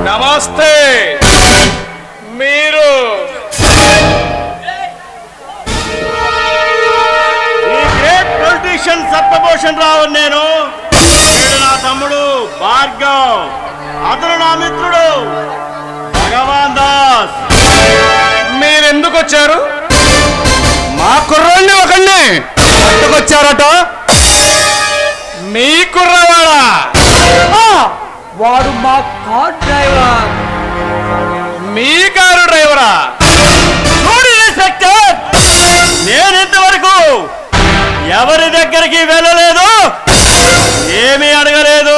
నమస్తే మీరు ఈ గ్రేట్ పొలిటీషియన్ సత్యభూషణ్ రావు నేను వీడు నా తమ్ముడు భార్గవ్ అతను నా మిత్రుడు భగవాన్ దాస్ మీరెందుకు వచ్చారు మా కుర్రాన్ని ఒకడిని పట్టుకొచ్చారట మీ కుర్రవాడా వాడు మా కార్ డ్రైవర్ మీ కారు డ్రైవరా చూడు ఇన్స్పెక్టర్ నేను ఇంతవరకు ఎవరి దగ్గరికి వెళ్ళలేదు ఏమీ అడగలేదు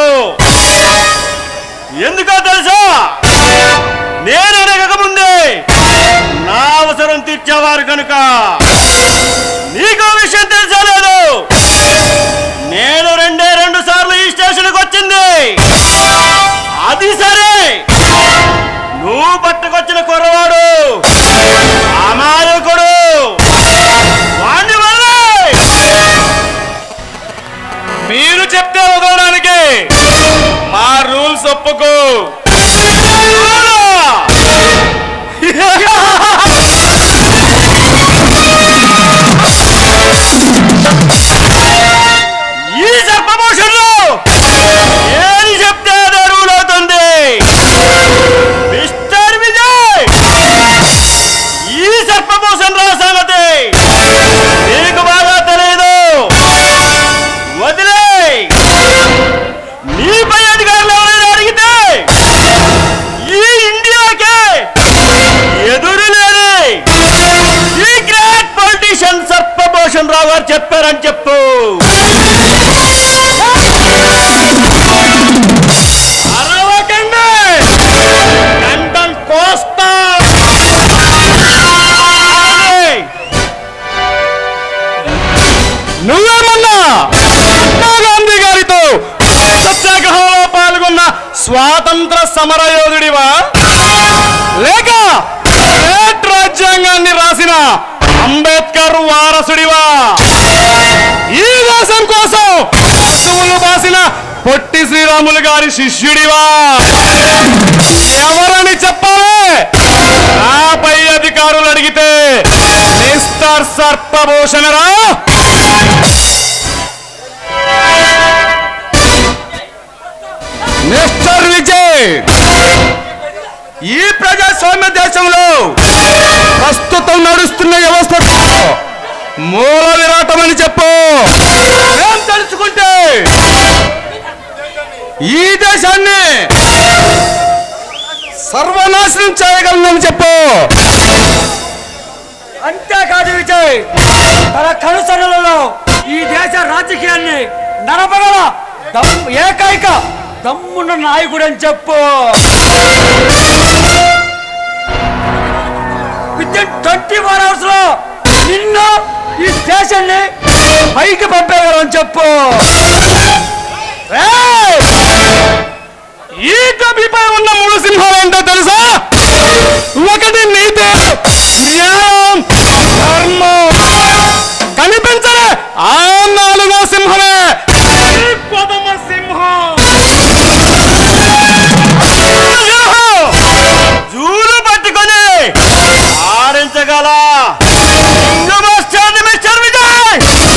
ఎందుకో తెలుసా నేను అడగక ముందే నా అవసరం తీర్చేవారు కనుక నీకు విషయం తెలుసా లేదు నేను రెండే రెండు సార్లు ఈ స్టేషన్కి వచ్చింది అది సరే నువ్వు పట్టుకొచ్చిన కుర్రవాడు అమాయకుడు వాణ్ణి వదిలేయ్. మీరు చెప్తే వదలడానికి మా రూల్స్ ఒప్పుకో చూడు. ఈ సర్పమోషన్లో ఏది చెప్తే అది అడుగులవుతుంది మిస్టర్ విజయ్ ఈ సర్పమోషన్ రా సంగతి నీకు బాగా తెలియదు వదిలే నీపై అధికారులు ఎవరైనా అడిగితే ఈ ఇండియాకే ఎదురు లేని ఈ గ్రేట్ పొలిటీషియన్ సర్పభూషణ్ రావు గారు చెప్పారని చెప్పు అరవకండి గంటం కోస్తా ఆగండి. నువ్వేమన్నా మహాత్మా గాంధీ గారితో సత్యాగ్రహంలో పాల్గొన్న స్వాతంత్ర సమర యోధుడివా లేక స్టేట్ రాజ్యాంగాన్ని రాసిన అంబేద్కర్ వారసుడివా ఈ దేశం కోసం పశువులు బాసిన పొట్టి శ్రీరాములు గారి శిష్యుడివా ఎవరని చెప్పాలి నాపై అధికారులు అడిగితే మిస్టర్ సర్పభూషణరా మిస్టర్ విజయ్ ఈ ప్రజాస్వామ్య దేశంలో ప్రస్తుతం నడుస్తున్న వ్యవస్థకు మూల విరాటమని చెప్పు మేం తెలుసుకుంటే ఈ దేశాన్ని సర్వనాశనం చేయగలనని చెప్పు అంతేకాదు విజయ్ తన కనుసరణలో ఈ దేశ రాజకీయాన్ని నడపగల దమ్ ఏకైక దమ్మున్న నాయకుడు అని చెప్పు within twenty four hours లో నిన్ను ఈ స్టేషన్ ని పైకి పంపేయగలని చెప్పు ఏయ్! ఈ టోపీపై ఉన్న మూడు సింహాలు ఏంటో తెలుసా ఒకటి నీతి న్యాయం ధర్మం కనిపించలే ఆ నాలుగో సింహమే ఈ కొదమ సింహం సింహం! జూలు పట్టుకొని ఆడించగల సింగ మాస్టర్ని మిస్టర్ విజయ్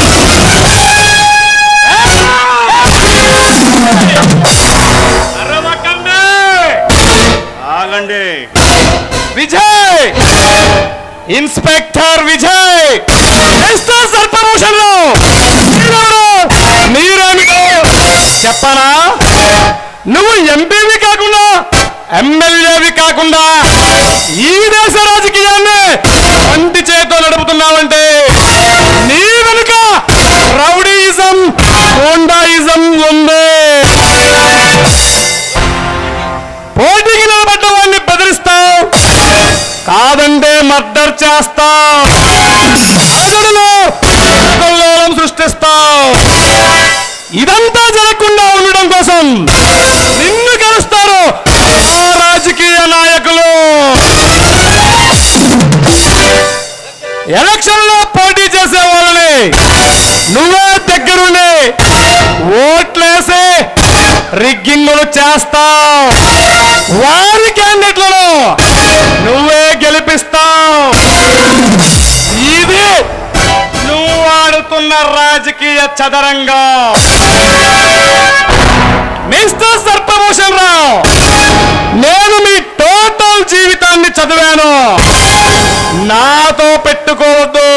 అరవకండి ఆగండి విజయ్ ఇన్స్పెక్టర్ విజయ్ మిస్టర్ సర్పభూషణ్ రావు మీరెవరు? మీరేమిటో చెప్పనా నువ్వు ఎంపీవి కాకుండా ఎమ్మెల్యేవి కాకుండా ఈ దేశ రాజకీయాన్ని వంటి చేతో నడుపుతున్నావంటే నీ వెనుక రౌడీయిజం హోండాయిజం ఉంది పోటీకి నిలబడ్డ వాడిని బెదిరిస్తావు కాదంటే మర్డర్ చేస్తావు అలజడులు కల్లోలం సృష్టిస్తావు ఇదంతా జరగకుండా ఉండడం కోసం నిన్ను కలుస్తారు ఆ రాజకీయ నాయకులు ఎలక్షన్ లో పోటీ చేసే వాళ్ళని నువ్వే దగ్గరుండి ఓట్లేసి రిగ్గింగులు చేస్తావు వారి క్యాండిడేట్లను నువ్వే గెలిపిస్తావు ఇది నువ్వు ఆడుతున్న రాజకీయ చదరంగం మిస్టర్ సర్పభూషణ్ రావు నేను మీ టోటల్ జీవితాన్ని చదివాను నాతో పెట్టుకోవద్దు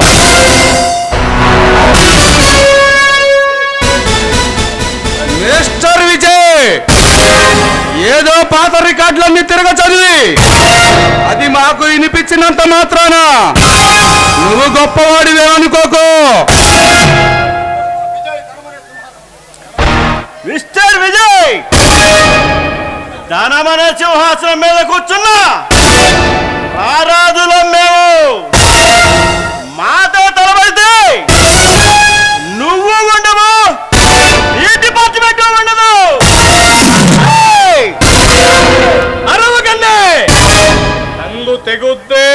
మిస్టర్ విజయ్ ఏదో పాత రికార్డులన్నీ తిరగ చదివి అది మాకు వినిపించినంత మాత్రాన నువ్వు గొప్పవాడివేమనుకోకు మిస్టర్ విజయ్ ధనమన సింహాసనం మీద కూర్చున్నా రారాజులం మేము మాతో తలబడితే నువ్వు ఉండవు ఈ డిపార్ట్మెంట్ ఉండదు ఏయ్! అరవకండి రంగు తెగుద్దే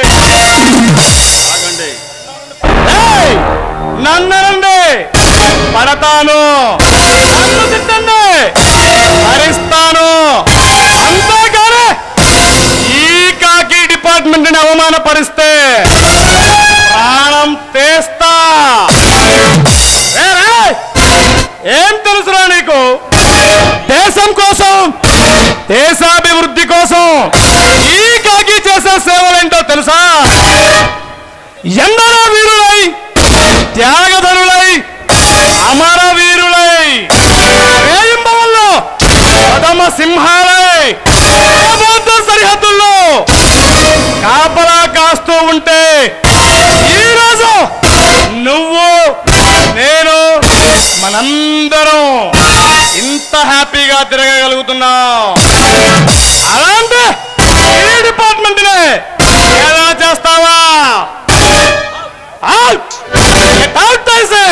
ఆగండి ఏయ్! నన్ననండి పడతాను నన్ను తిట్టండి భరిస్తాను అంతేకాని ఈ కాకి డిపార్ట్మెంట్ ని అవమానపరిస్తే ప్రాణం తీస్తా ఏ రే! ఏం తెలుసురా నీకు దేశం కోసం దేశాభివృద్ధి కోసం ఈ కాకి చేసే సేవలేంటో తెలుసా ఎందరో వీరులై త్యాగధనులై అమర వీరులై వేయింబవల్లో ప్రథమ సింహాలై బౌద్ధ సరిహద్దుల్లో కాపలా కాస్తూ ఉంటే ఈరోజు నువ్వు నేను మనందరం ఇంత హ్యాపీగా తిరగగలుగుతున్నాం అలాంటి ఈ డిపార్ట్మెంట్నే ఎలా చేస్తావా అవుట్ అవుట్ అయితే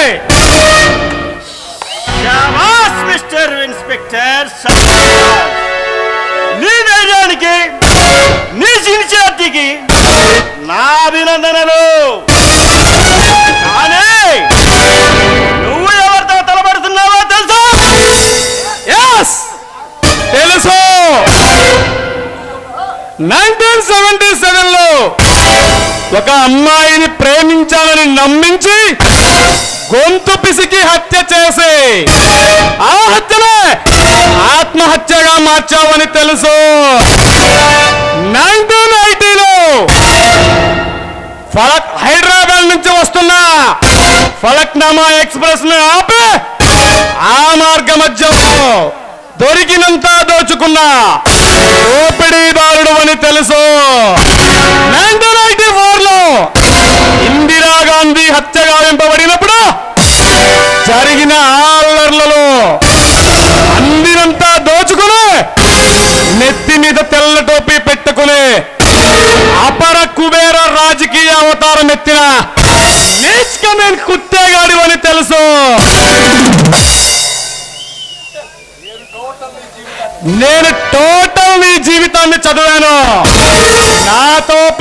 శాబాస్ మిస్టర్ ఇన్స్పెక్టర్ శాబాస్. నీ ధైర్యానికి నీ సిన్సియారిటీకి నా అభినందనలు కానీ నువ్వు ఎవరితో తలబడుతున్నావో తెలుసా ఎస్ తెలుసు నైన్టీన్ సెవెంటీ సెవెన్ లో ఒక అమ్మాయిని ప్రేమించాలని నమ్మించి గొంతు పిసికి హత్య చేసి ఆ హత్యనే ఆత్మహత్యగా మార్చావని తెలుసు నైన్టీన్ ఎయిటీలో ఫలక్ హైదరాబాద్ నుంచి వస్తున్న ఫలక్నామా ఎక్స్ప్రెస్ ని ఆపి ఆ మార్గ మధ్యలో దొరికినంత దోచుకున్న దోపిడీదారుడు అని తెలుసు నైన్టీన్ ఎయిటీ ఫోర్ లో ఇందిరాగాంధీ హత్య గావింపబడినప్పుడు జరిగిన ఆల్లర్లలో అందినంతా దోచుకుని నెత్తి మీద తెల్ల టోపీ పెట్టుకుని అపర కుబేర రాజకీయ అవతారం ఎత్తిన నీచ్కమేన్ కుత్తేగాడి అని తెలుసు నేను టోటల్ నీ జీవితాన్ని చదివాను నాతో